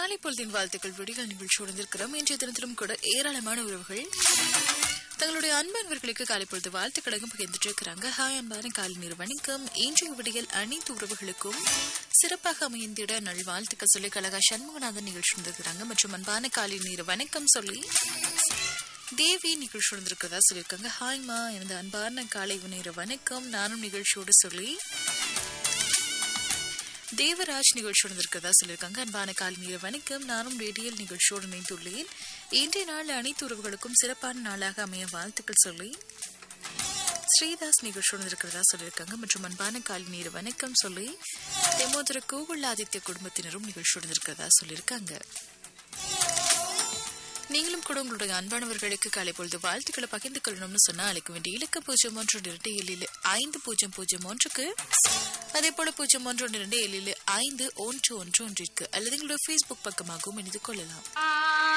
காலை பொழுதின் வாழ்த்துக்கள் விடிகள் நிகழ்ச்சியோடு இருக்கிறோம் இன்றைய தினத்திலும் கூட ஏராளமான உறவுகள் தங்களுடைய அன்பன்பர்களுக்கு காலை பொழுது வாழ்த்துக்களையும் பகிர்ந்துட்டு இருக்கிறாங்க ஹாய் அன்பான காலை நீர் வணக்கம் இன்றைய விடியல் அனைத்து உறவுகளுக்கும் சிறப்பாக அமைந்திட நல்வாழ்த்துக்கள் சொல்லி கழகா சண்முகநாதன் நிகழ்ச்சி வந்திருக்கிறாங்க மற்றும் அன்பான காலை நீர் வணக்கம் சொல்லி தேவி நிகழ்ச்சி வந்திருக்கிறதா சொல்லியிருக்காங்க ஹாய்மா எனது அன்பான காலை நேர வணக்கம் நானும் நிகழ்ச்சியோடு சொல்லி தேவராஜ் நிகழ்ச்சியோடு இருக்கிறதா சொல்லியிருக்காங்க அன்பான காலை நேர வணக்கம் நானும் ரேடியல் நிகழ்ச்சியோடு இணைந்துள்ளேன் இன்றைய நாள் அனைத்து உறவுகளுக்கும் சிறப்பான நாளாக அமைய வாழ்த்துக்கள் சொல்லி ஸ்ரீதாஸ் நிகழ்ச்சியோடு இருக்கிறதா சொல்லியிருக்காங்க மற்றும் அன்பான காலை நேர வணக்கம் சொல்லி தெமோதர கோகுல் ஆதித்ய குடும்பத்தினரும் நிகழ்ச்சியோடு இருக்கிறதா சொல்லியிருக்காங்க நீங்களும் கூட உங்களுடைய அன்பானவர்களுக்கு காலை பொழுது வாழ்த்துக்களை பகிர்ந்து கொள்ளணும்னு சொன்னா அழைக்க வேண்டிய இலக்க பூஜ்ஜியம் ஒன்று இரண்டு ஏழில் ஐந்து பூஜ்ஜியம் பூஜ்ஜியம் ஒன்றுக்கு அதே போல பூஜ்ஜியம் ஒன்று ஒன்று இரண்டு ஏழில் ஐந்து ஒன்று ஒன்று ஒன்றிற்கு அல்லது எங்களுடைய ஃபேஸ்புக் பக்கமாகவும் இணைந்து கொள்ளலாம்